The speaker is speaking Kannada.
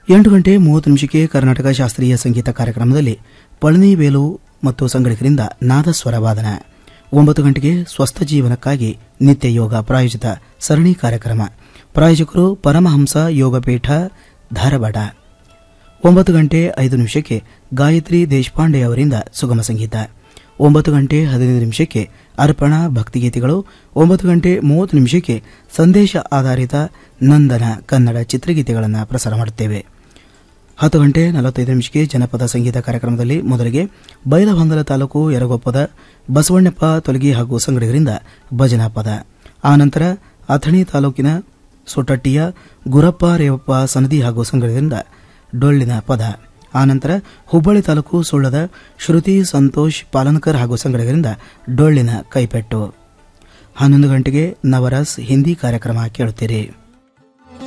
ಎಂಟು ಗಂಟೆ ಮೂವತ್ತು ನಿಮಿಷಕ್ಕೆ ಕರ್ನಾಟಕ ಶಾಸ್ತ್ರೀಯ ಸಂಗೀತ ಕಾರ್ಯಕ್ರಮದಲ್ಲಿ ಪಳನಿ ವೇಲು ಮತ್ತು ಸಂಗಡಿಗರಿಂದ ನಾದಸ್ವರ ವಾದನ ಒಂಬತ್ತು ಗಂಟೆಗೆ ಸ್ವಸ್ಥ ಜೀವನಕ್ಕಾಗಿ ನಿತ್ಯ ಯೋಗ ಪ್ರಾಯೋಜಿತ ಸರಣಿ ಕಾರ್ಯಕ್ರಮ ಪ್ರಾಯೋಜಕರು ಪರಮಹಂಸ ಯೋಗಪೀಠ ಧಾರವಾಡ ಒಂಬತ್ತು ಗಂಟೆ ಐದು ನಿಮಿಷಕ್ಕೆ ಗಾಯತ್ರಿ ದೇಶಪಾಂಡೆ ಅವರಿಂದ ಸುಗಮ ಸಂಗೀತ ಒಂಬತ್ತು ಗಂಟೆ ಹದಿನೈದು ನಿಮಿಷಕ್ಕೆ ಅರ್ಪಣಾ ಭಕ್ತಿಗೀತೆಗಳು ಒಂಬತ್ತು ಗಂಟೆ ಮೂವತ್ತು ನಿಮಿಷಕ್ಕೆ ಸಂದೇಶ ಆಧಾರಿತ ನಂದನ ಕನ್ನಡ ಚಿತ್ರಗೀತೆಗಳನ್ನು ಪ್ರಸಾರ ಮಾಡುತ್ತೇವೆ ಹತ್ತು ಗಂಟೆ ನಲವತ್ತೈದು ನಿಮಿಷಕ್ಕೆ ಜನಪದ ಸಂಗೀತ ಕಾರ್ಯಕ್ರಮದಲ್ಲಿ ಮೊದಲಿಗೆ ಬೈಲಹೊಂಗಲ ತಾಲೂಕು ಯರಗೊಪ್ಪದ ಬಸವಣ್ಣಪ್ಪ ತೊಲಗಿ ಹಾಗೂ ಸಂಗಡಿಗರಿಂದ ಭಜನಾ ಪದ ಆನಂತರ ಅಥಣಿ ತಾಲೂಕಿನ ಸೊಟ್ಟಟ್ಟಿಯ ಗುರಪ್ಪ ರೇವಪ್ಪ ಸನದಿ ಹಾಗೂ ಸಂಗಡಿಗರಿಂದ ಡೊಳ್ಳಿನ ಪದ ಆನಂತರ ಹುಬ್ಬಳ್ಳಿ ತಾಲೂಕು ಸುಳ್ಳದ ಶ್ರುತಿ ಸಂತೋಷ್ ಪಾಲನ್ಕರ್ ಹಾಗೂ ಸಂಗಡಿಗರಿಂದ ಡೊಳ್ಳಿನ ಕೈಪೆಟ್ಟು ಹನ್ನೊಂದು ಗಂಟೆಗೆ ನವರಸ್ ಹಿಂದಿ ಕಾರ್ಯಕ್ರಮ ಕೇಳುತ್ತೀರಿ